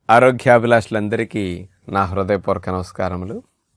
ఆరోగ్యాభిలాషులందరికీ నా హృదయపూర్వక నమస్కారములు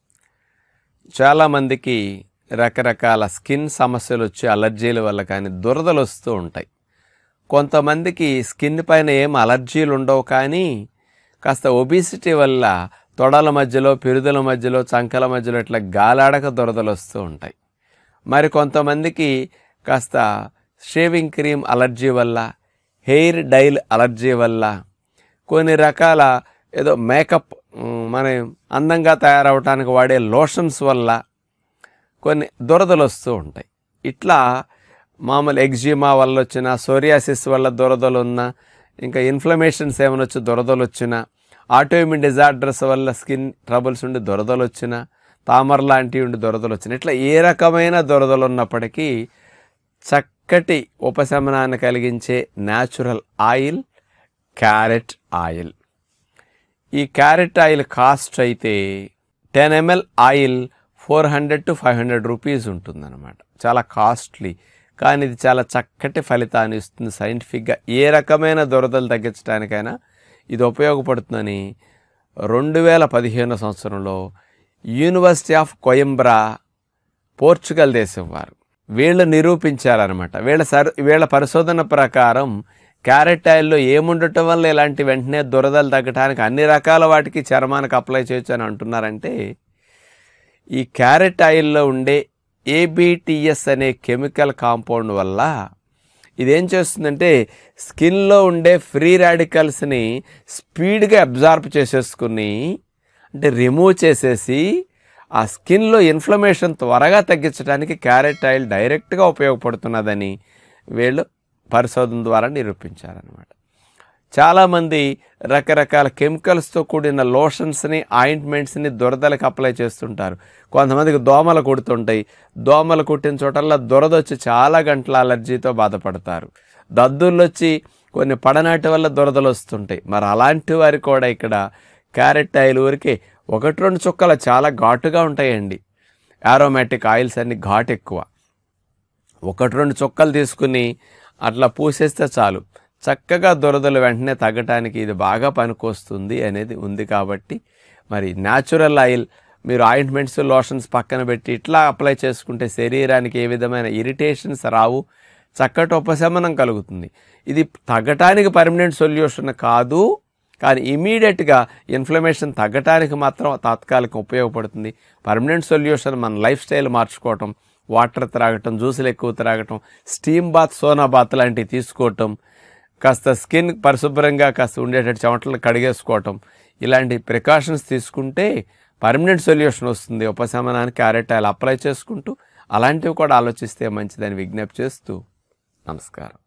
చాలామందికి రకరకాల స్కిన్ సమస్యలు వచ్చి అలర్జీల వల్ల కానీ దురదలు వస్తూ ఉంటాయి కొంతమందికి స్కిన్ పైన ఏం అలర్జీలు ఉండవు కానీ కాస్త ఒబిసిటీ వల్ల తొడల మధ్యలో పిరుదల మధ్యలో చంకల మధ్యలో ఇట్లా గాలాడక దురదలు వస్తూ ఉంటాయి మరి కొంతమందికి కాస్త షేవింగ్ క్రీమ్ అలర్జీ వల్ల హెయిర్ డైల్ అలర్జీ వల్ల కొన్ని రకాల ఏదో మేకప్ మ్, మన అందంగా తయారవటానికి వాడే లోషన్స్ వల్ల కొన్ని దురదలు వస్తూ ఉంటాయి ఇట్లా మామూలు ఎగ్జిమా వల్ల వచ్చిన సోరియాసిస్ వల్ల దురదలు ఉన్నా ఇంకా ఇన్ఫ్లమేషన్స్ ఏమైనా వచ్చి దురదలు వచ్చినా ఆటోఇమ్యూన్ డిజార్డర్స్ వల్ల స్కిన్ ట్రబుల్స్ ఉండి దురదలు వచ్చినా తామర లాంటివి ఉండి దురదలు వచ్చినా ఇట్లా ఏ రకమైన దురదలు ఉన్నప్పటికీ చక్కటి ఉపశమనాన్ని కలిగించే న్యాచురల్ ఆయిల్ క్యారెట్ ఆయిల్ ఈ క్యారెట్ ఆయిల్ కాస్ట్ అయితే ten ML oil four hundred to five hundred rupees ఉంటుందన్నమాట చాలా కాస్ట్లీ కానీ ఇది చాలా చక్కటి ఫలితాన్ని ఇస్తుంది సైంటిఫిక్గా ఏ రకమైన దురదలు తగ్గించడానికైనా ఇది ఉపయోగపడుతుందని రెండు వేల పదిహేను సంవత్సరంలో యూనివర్సిటీ ఆఫ్ కొయంబ్రా పోర్చుగల్ దేశం వారు వీళ్ళు నిరూపించారనమాట వీళ్ళ సర్ వీళ్ళ పరిశోధన ప్రకారం క్యారెట్ ఆయిల్లో ఏముండటం వల్ల ఇలాంటి వెంటనే దురదలు తగ్గడానికి అన్ని రకాల వాటికి చర్మానికి అప్లై చేయొచ్చు అని అంటున్నారంటే ఈ క్యారెట్ ఆయిల్లో ఉండే ఏబిటిఎస్ అనే కెమికల్ కాంపౌండ్ వల్ల ఇదేం చేస్తుందంటే స్కిన్లో ఉండే ఫ్రీ రాడికల్స్ని స్పీడ్గా అబ్జార్బ్ చేసేసుకుని అంటే రిమూవ్ చేసేసి ఆ స్కిన్లో ఇన్ఫ్లమేషన్ త్వరగా తగ్గించడానికి క్యారెట్ ఆయిల్ డైరెక్ట్గా ఉపయోగపడుతున్నదని వీళ్ళు పరిశోధన ద్వారా నిరూపించారనమాట చాలామంది రకరకాల కెమికల్స్తో కూడిన లోషన్స్ని ఆయింట్మెంట్స్ని దురదలకు అప్లై చేస్తుంటారు కొంతమందికి దోమలు కుడుతుంటాయి దోమలు కుట్టిన చోటల్లా దురద వచ్చి చాలా గంటల అలర్జీతో బాధపడతారు దద్దుర్లు వచ్చి కొన్ని పడనాటి వల్ల దురదలు వస్తుంటాయి మరి అలాంటి వారి కూడా ఇక్కడ క్యారెట్ ఆయిల్ ఊరికి ఒకటి రెండు చుక్కలు చాలా ఘాటుగా ఉంటాయండి ఆరోమాటిక్ ఆయిల్స్ అన్ని ఘాటు ఎక్కువ ఒకటి రెండు చుక్కలు తీసుకుని అట్లా పూసేస్తే చాలు చక్కగా దురదలు వెంటనే తగ్గటానికి ఇది బాగా పనికొస్తుంది అనేది ఉంది కాబట్టి మరి న్యాచురల్ ఆయిల్ మీరు ఆయింట్మెంట్స్ లోషన్స్ పక్కన పెట్టి ఇట్లా అప్లై చేసుకుంటే శరీరానికి ఏ విధమైన ఇరిటేషన్స్ రావు చక్కటి ఉపశమనం కలుగుతుంది ఇది తగ్గటానికి పర్మనెంట్ సొల్యూషన్ కాదు కానీ ఇమీడియట్గా ఇన్ఫ్లమేషన్ తగ్గటానికి మాత్రం తాత్కాలిక ఉపయోగపడుతుంది పర్మనెంట్ సొల్యూషన్ మన లైఫ్ స్టైల్ మార్చుకోవటం వాటర్ త్రాగటం జ్యూసులు ఎక్కువ త్రాగటం స్టీమ్ బాత్ సోనా బాత్ లాంటివి తీసుకోవటం కాస్త స్కిన్ పరిశుభ్రంగా కాస్త ఉండేటట్టు చెమటలు కడిగేసుకోవటం ఇలాంటి ప్రికాషన్స్ తీసుకుంటే పర్మనెంట్ సొల్యూషన్ వస్తుంది ఉపశమనానికి క్యారెట్ ఆయిల్ అప్లై చేసుకుంటూ అలాంటివి కూడా ఆలోచిస్తే మంచిదని విజ్ఞప్తి చేస్తూ నమస్కారం